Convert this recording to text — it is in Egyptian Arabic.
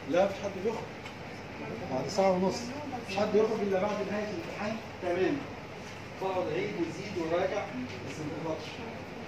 لا مفيش حد بيخرج بعد ساعة ونص مفيش حد يخرج إلا بعد نهاية الامتحان تمام بقعد أعيد وأزيد وراجع بس ما بغلطش